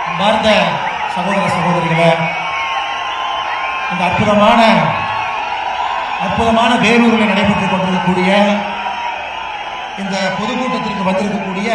அன்பார்ந்த சகோதர சகோதரிகளே இந்த அற்புதமான அற்புதமான வேலூரில் நடைபெற்றுக் கொண்டிருக்கக்கூடிய இந்த பொதுக்கூட்டத்திற்கு வந்திருக்கக்கூடிய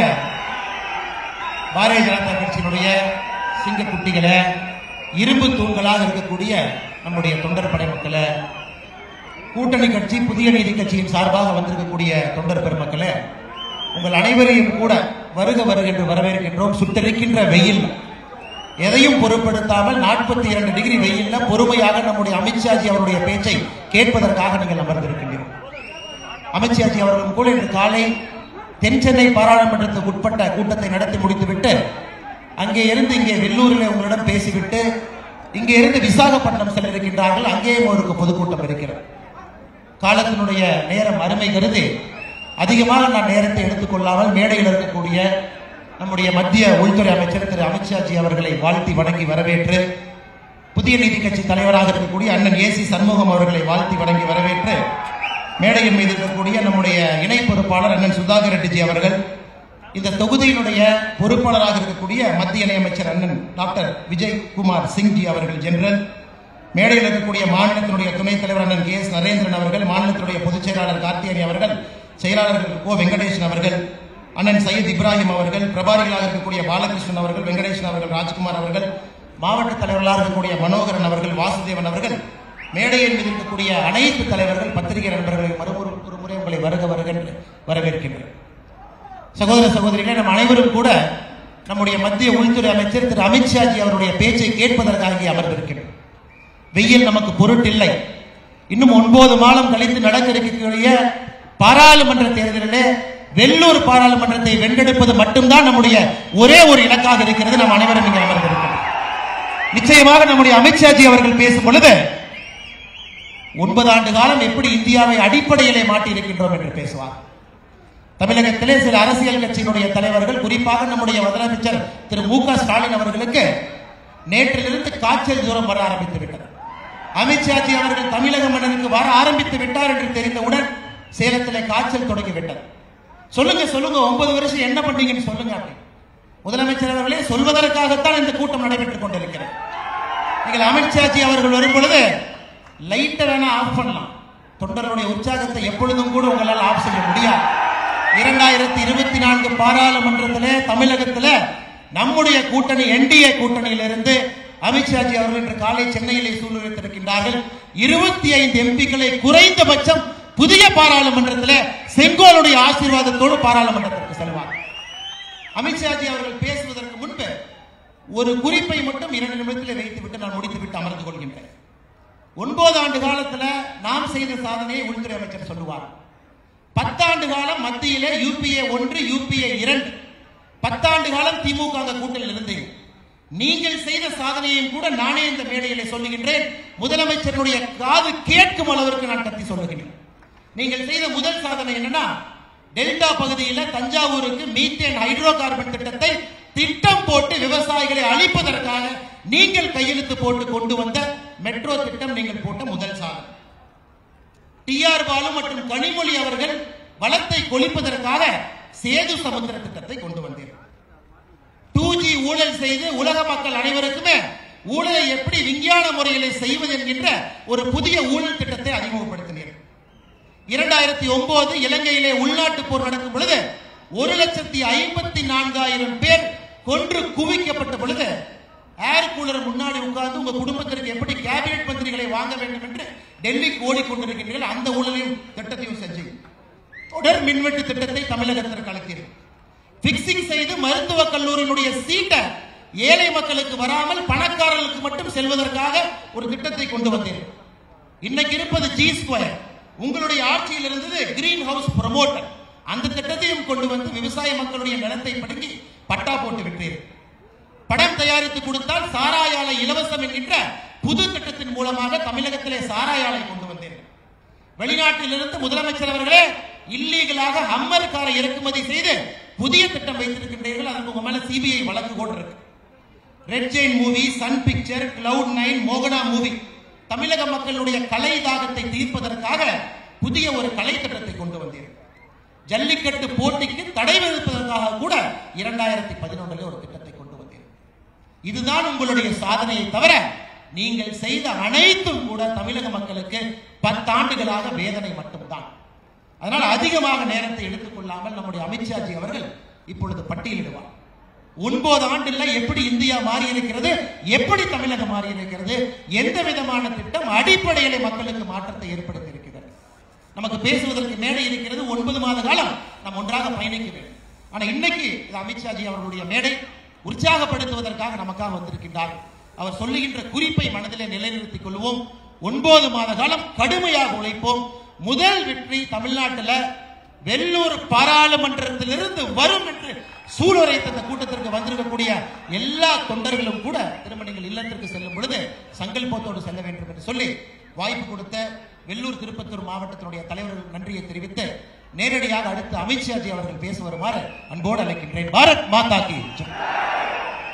பாரதிய ஜனதா கட்சியினுடைய சிங்கக்குட்டிகளை இரும்பு தூண்களாக இருக்கக்கூடிய நம்முடைய தொண்டர் படை மக்களை கூட்டணி கட்சி புதிய நீதி கட்சியின் சார்பாக வந்திருக்கக்கூடிய தொண்டர் பெருமக்களே உங்கள் அனைவரையும் கூட வருக வருக என்று வரவேற்கின்றோம் சுட்டரிக்கின்ற வெயில் எதையும் பொருட்படுத்தாமல் நாற்பத்தி இரண்டு டிகிரி வெயில்ல பொறுமையாக நம்முடைய அமித்ஷாஜி அவருடைய பேச்சை கேட்பதற்காக நீங்கள் அமர்ந்திருக்கின்றீர்கள் அமித்ஷாஜி அவர்களும் கூட இன்று காலை தென் சென்னை பாராளுமன்றத்துக்கு உட்பட்ட கூட்டத்தை நடத்தி முடித்துவிட்டு அங்கே இருந்து இங்கே வெள்ளூரில் உங்களிடம் பேசிவிட்டு இங்கே இருந்து விசாகப்பட்டினம் செல்ல இருக்கின்றார்கள் அங்கேயும் ஒரு பொதுக்கூட்டம் இருக்கிறது காலத்தினுடைய நேரம் அருமை கருதி அதிகமாக நான் நேரத்தை எடுத்துக்கொள்ளாமல் மேடையில் இருக்கக்கூடிய நம்முடைய மத்திய உள்துறை அமைச்சர் திரு அமித்ஷாஜி அவர்களை வாழ்த்தி வணங்கி வரவேற்று புதிய நீதி கட்சி தலைவராக இருக்கக்கூடிய அண்ணன் ஏசி சண்முகம் அவர்களை வாழ்த்தி வணங்கி வரவேற்று மேடையின் மீது இருக்கக்கூடிய நம்முடைய இணை பொறுப்பாளர் அண்ணன் சுதாகர் ரெட்டிஜி அவர்கள் இந்த தொகுதியினுடைய பொறுப்பாளராக இருக்கக்கூடிய மத்திய இணையமைச்சர் அண்ணன் டாக்டர் விஜய் குமார் சிங்ஜி அவர்கள் ஜெனரல் மேடையில் இருக்கக்கூடிய மாநிலத்தினுடைய துணைத் தலைவர் அண்ணன் கே எஸ் நரேந்திரன் அவர்கள் மாநிலத்தினுடைய பொதுச் செயலாளர் கார்த்தியனி அவர்கள் செயலாளர்கள் கோ வெங்கடேசன் அவர்கள் அண்ணன் சையத் இப்ராஹிம் அவர்கள் பிரபாரிகளாக இருக்கக்கூடிய பாலகிருஷ்ணன் அவர்கள் வெங்கடேசன் அவர்கள் ராஜ்குமார் அவர்கள் மாவட்ட தலைவர்களாக இருக்கக்கூடிய மனோகரன் அவர்கள் வாசுதேவன் அவர்கள் மேடையில் மீது இருக்கக்கூடிய அனைத்து தலைவர்கள் பத்திரிகை நண்பர்களை மறுமுறை ஒரு முறை உங்களை வருக வருக என்று வரவேற்கின்றேன் சகோதர சகோதரிகளே நம் அனைவரும் கூட நம்முடைய மத்திய உள்துறை அமைச்சர் திரு அமித்ஷாஜி அவருடைய பேச்சை கேட்பதற்காக இங்கே அமர்ந்திருக்கிறோம் வெயில் நமக்கு பொருட்டில்லை இன்னும் ஒன்பது மாதம் கழித்து நடக்க இருக்கக்கூடிய பாராளுமன்ற தேர்தலிலே வெள்ளூர் பாராளுமன்றத்தை வென்றெடுப்பது மட்டும்தான் நம்முடைய ஒரே ஒரு இலக்காக இருக்கிறது நாம் அனைவரும் இங்கே அமர்ந்திருக்கிறோம் நிச்சயமாக நம்முடைய அமித்ஷாஜி அவர்கள் பேசும் பொழுது ஒன்பது ஆண்டு காலம் எப்படி இந்தியாவை அடிப்படையிலே மாட்டி இருக்கின்றோம் என்று பேசுவார் தமிழகத்திலே சில அரசியல் கட்சியினுடைய தலைவர்கள் குறிப்பாக நம்முடைய முதலமைச்சர் திரு மு க ஸ்டாலின் அவர்களுக்கு நேற்றிலிருந்து காய்ச்சல் ஜுரம் வர ஆரம்பித்து விட்டது அமித்ஷாஜி அவர்கள் தமிழக மன்னனுக்கு வர ஆரம்பித்து விட்டார் என்று தெரிந்தவுடன் சேலத்திலே காய்ச்சல் தொடங்கி விட்டது சொல்லுங்க சொல்லுங்க ஒன்பது வருஷம் என்ன பண்ணீங்கன்னு சொல்லுங்க அப்படி முதலமைச்சர் அவர்களே சொல்வதற்காகத்தான் இந்த கூட்டம் நடைபெற்றுக் கொண்டிருக்கிறது நீங்கள் அமித்ஷாஜி அவர்கள் வரும் பொழுது லைட்டை வேணா ஆஃப் பண்ணலாம் தொண்டர்களுடைய உற்சாகத்தை எப்பொழுதும் கூட உங்களால் ஆஃப் செய்ய முடியாது இரண்டாயிரத்தி இருபத்தி நான்கு பாராளுமன்றத்திலே தமிழகத்திலே நம்முடைய கூட்டணி என்டிஏ கூட்டணியிலிருந்து அமித்ஷாஜி அவர்கள் இன்று காலை சென்னையிலே சூழ்நிலைத்திருக்கின்றார்கள் இருபத்தி ஐந்து எம்பிக்களை குறைந்தபட்சம் புதிய பாராளுமன்றத்திலே செங்கோலுடைய ஆசீர்வாதத்தோடு பாராளுமன்றத்திற்கு செல்வார் அமித்ஷாஜி அவர்கள் பேசுவதற்கு முன்பு ஒரு குறிப்பை மட்டும் இரண்டு நிமிடத்தில் வைத்துவிட்டு நான் முடித்துவிட்டு அமர்ந்து கொள்கின்றேன் ஒன்பது ஆண்டு காலத்துல நாம் செய்த சாதனையை உள்துறை அமைச்சர் சொல்லுவார் பத்தாண்டு காலம் மத்தியிலே யூபிஏ ஒன்று யூபிஏ இரண்டு பத்தாண்டு காலம் திமுக அந்த கூட்டணியில் இருந்தீங்க நீங்கள் செய்த சாதனையையும் கூட நானே இந்த மேடையிலே சொல்லுகின்றேன் முதலமைச்சருடைய காது கேட்கும் அளவிற்கு நான் கத்தி சொல்லுகிறேன் நீங்கள் செய்த முதல் சாதனை என்னன்னா டெல்டா பகுதியில் தஞ்சாவூருக்கு மீத்தேன் ஹைட்ரோ கார்பன் திட்டத்தை திட்டம் போட்டு விவசாயிகளை அழிப்பதற்காக நீங்கள் கையெழுத்து போட்டு கொண்டு வந்த மெட்ரோ திட்டம் நீங்கள் போட்ட முதல் சாதனை டி ஆர் பாலு மற்றும் கனிமொழி அவர்கள் வளத்தை கொளிப்பதற்காக சேது சமுத்திர திட்டத்தை கொண்டு வந்தீர்கள் டூ ஜி ஊழல் செய்து உலக மக்கள் அனைவருக்குமே ஊழலை எப்படி விஞ்ஞான முறையிலே செய்வது என்கின்ற ஒரு புதிய ஊழல் திட்டத்தை அறிமுகப்படுத்தினீர்கள் இரண்டாயிரத்தி ஒன்பது இலங்கையிலே உள்நாட்டு போர் நடக்கும் பொழுது ஒரு லட்சத்தி ஐம்பத்தி நான்காயிரம் பேர் கொன்று குவிக்கப்பட்ட பொழுது ஏர் கூலர் முன்னாடி உட்கார்ந்து உங்க குடும்பத்திற்கு எப்படி கேபினெட் மந்திரிகளை வாங்க வேண்டும் என்று டெல்லிக்கு ஓடிக்கொண்டிருக்கின்றீர்கள் அந்த ஊழலையும் திட்டத்தையும் செஞ்சு தொடர் மின்வெட்டு திட்டத்தை தமிழகத்திற்கு அளித்தீர்கள் பிக்சிங் செய்து மருத்துவக் கல்லூரியினுடைய சீட்டை ஏழை மக்களுக்கு வராமல் பணக்காரர்களுக்கு மட்டும் செல்வதற்காக ஒரு திட்டத்தை கொண்டு வந்தீர்கள் இன்னைக்கு இருப்பது ஜி ஸ்கொயர் உங்களுடைய ஆட்சியில் இருந்தது கிரீன் ஹவுஸ் ப்ரமோட்டர் அந்த திட்டத்தையும் கொண்டு வந்து விவசாய மக்களுடைய நிலத்தை படுங்கி பட்டா போட்டு விட்டீர்கள் படம் தயாரித்து கொடுத்தால் சாராய ஆலை இலவசம் என்கின்ற புது திட்டத்தின் மூலமாக தமிழகத்திலே சாராய ஆலை கொண்டு வந்தீர்கள் வெளிநாட்டிலிருந்து முதலமைச்சர் அவர்களே இல்லீகலாக ஹம்மர் காரை இறக்குமதி செய்து புதிய திட்டம் வைத்திருக்கின்றீர்கள் அதுக்கு உங்க மேல சிபிஐ வழக்கு கூட இருக்கு red giant movie sun picture cloud nine மோகனா மூவி தமிழக மக்களுடைய கலை தாகத்தை தீர்ப்பதற்காக புதிய ஒரு கலை திட்டத்தை கொண்டு வந்தீர்கள் ஜல்லிக்கட்டு போட்டிக்கு தடை விதிப்பதற்காக கூட இரண்டாயிரத்தி பதினொன்றில் ஒரு திட்டத்தை கொண்டு வந்தீர்கள் இதுதான் உங்களுடைய சாதனையை தவிர நீங்கள் செய்த அனைத்தும் கூட தமிழக மக்களுக்கு பத்தாண்டுகளாக வேதனை மட்டும்தான் அதனால் அதிகமாக நேரத்தை எடுத்துக்கொள்ளாமல் நம்முடைய அமித்ஷாஜி அவர்கள் இப்பொழுது பட்டியலிடுவார் ஒன்பது ஆண்டுல எப்படி இந்தியா மாறி இருக்கிறது எப்படி தமிழகம் மாறி இருக்கிறது எந்த விதமான திட்டம் அடிப்படையிலே மக்களுக்கு மாற்றத்தை ஏற்படுத்தி இருக்கிறது நமக்கு பேசுவதற்கு மேடை இருக்கிறது ஒன்பது மாத காலம் நாம் ஒன்றாக பயணிக்க வேண்டும் ஆனா இன்னைக்கு இது அமித்ஷாஜி அவர்களுடைய மேடை உற்சாகப்படுத்துவதற்காக நமக்காக வந்திருக்கின்றார் அவர் சொல்லுகின்ற குறிப்பை மனதிலே நிலைநிறுத்திக் கொள்வோம் ஒன்பது மாத காலம் கடுமையாக உழைப்போம் முதல் வெற்றி தமிழ்நாட்டில் வெள்ளூர் பாராளுமன்றத்திலிருந்து வரும் என்று சூளுரைத்த இந்த கூட்டத்திற்கு வந்திருக்கக்கூடிய எல்லா தொண்டர்களும் கூட திரும்ப நீங்கள் இல்லத்திற்கு செல்லும் பொழுது சங்கல்பத்தோடு செல்ல வேண்டும் என்று சொல்லி வாய்ப்பு கொடுத்த வெள்ளூர் திருப்பத்தூர் மாவட்டத்தினுடைய தலைவர்கள் நன்றியை தெரிவித்து நேரடியாக அடுத்து அமித்ஷாஜி அவர்கள் பேச வருமாறு அன்போடு அழைக்கின்றேன் பாரத் மாதா கி ஜெய்.